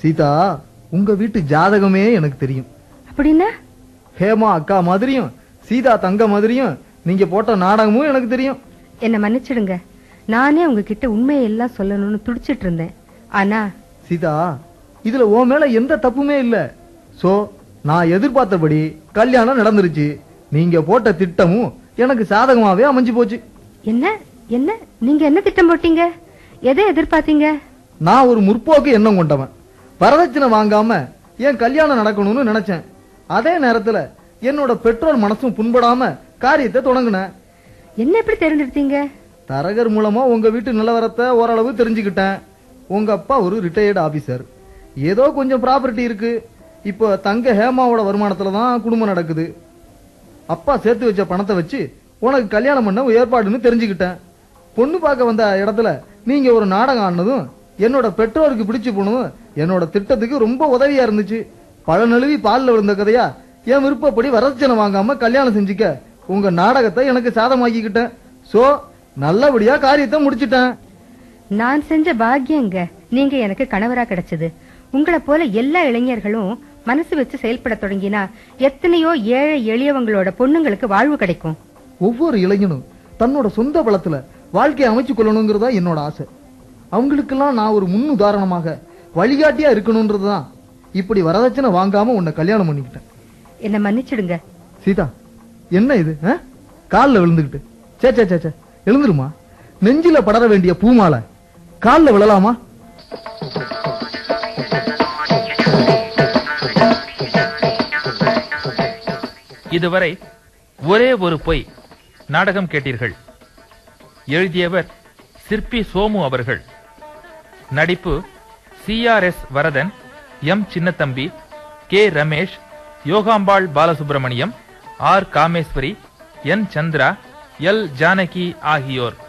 சீதா உங்க வீட்டு ஜாதகமே எனக்கு தெரியும் அப்படின்னா ஹேமா அக்கா மாதிரியும் சீதா தங்க மாதிரியும் நீங்க போட்ட நாடகமும் எனக்கு தெரியும் என்ன மன்னிச்சிடுங்க நானே உங்ககிட்ட உண்மையை எல்லாம் சொல்லணும்னு துடிச்சிட்டு இருந்தேன் ஆனா சீதா இதுல உன் மேல எந்த தப்புமே இல்ல சோ நான் எதிர்பார்த்தபடி கல்யாணம் நடந்துருச்சு நீங்க போட்ட திட்டமும் எனக்கு சாதகமாவே அமைஞ்சு போச்சு என்ன என்ன நீங்க என்ன திட்டம் போட்டீங்க எதை எதிர்பார்த்தீங்க நான் ஒரு முற்போக்கு எண்ணம் கொண்டவன் வரதட்சணை வாங்காம என் கல்யாணம் நடக்கணும்னு நினைச்சேன் அதே நேரத்துல என்னோட பெற்றோர் மனசும் புண்படாம காரியத்தை தொடங்கினேன் என்ன எப்படி தேர்ந்தெடுத்தீங்க தரகர் மூலமா உங்க வீட்டு நிலவரத்தை ஓரளவு தெரிஞ்சுக்கிட்டேன் உங்க அப்பா ஒரு ரிட்டையர்டு ஆபீசர் ஏதோ கொஞ்சம் ப்ராப்பர்ட்டி இருக்கு இப்போ தங்க ஹேமாவோட வருமானத்துல தான் குடும்பம் நடக்குது அப்பா சேர்த்து வச்ச பணத்தை வச்சு உனக்கு கல்யாணம் பண்ண ஏற்பாடுன்னு தெரிஞ்சுக்கிட்டேன் பொண்ணு பார்க்க வந்த இடத்துல நீங்க ஒரு நாடகம் ஆடினதும் என்னோட பெற்றோருக்கு பிடிச்சு போனதும் என்னோட திட்டத்துக்கு ரொம்ப உதவியா இருந்துச்சு பழ நழுவி பால்ல விழுந்த கதையா என் விருப்பப்படி வரதட்சணை வாங்காம கல்யாணம் செஞ்சுக்க உங்க நாடகத்தை எனக்கு சாதமாக்கிக்கிட்டேன் சோ நல்லபடியா காரியத்தை முடிச்சிட்டேன் நான் செஞ்ச பாக்கியங்க நீங்க எனக்கு கணவரா கிடைச்சது உங்களை போல எல்லா இளைஞர்களும் மனசு வச்சு செயல்பட தொடங்கினா எத்தனையோ ஏழை எளியவங்களோட பொண்ணுங்களுக்கு வாழ்வு கிடைக்கும் ஒவ்வொரு இளைஞனும் தன்னோட சொந்த பலத்துல வாழ்க்கையை அமைச்சு கொள்ளணுங்கிறதா என்னோட ஆசை அவங்களுக்கெல்லாம் நான் ஒரு முன் உதாரணமாக வழிகாட்டியா இருக்கணும்ன்றதுதான் இப்படி வரதட்சணை வாங்காம உன்னை கல்யாணம் பண்ணிக்கிட்டேன் என்ன மன்னிச்சிடுங்க சீதா என்ன இது ஆ? கால்ல விழுந்துகிட்டு சே சே சே சே எழுந்துருமா நெஞ்சில படர வேண்டிய பூமாலை கால்ல விழலாமா இதுவரை ஒரே ஒரு பொய் நாடகம் கேட்டீர்கள் எழுதியவர் சிற்பி சோமு அவர்கள் நடிப்பு C R S Varadhan M Chinnathambi K Ramesh Yogambal Balasubramaniam R Kameswari N Chandra L Janaki ஆகியோர்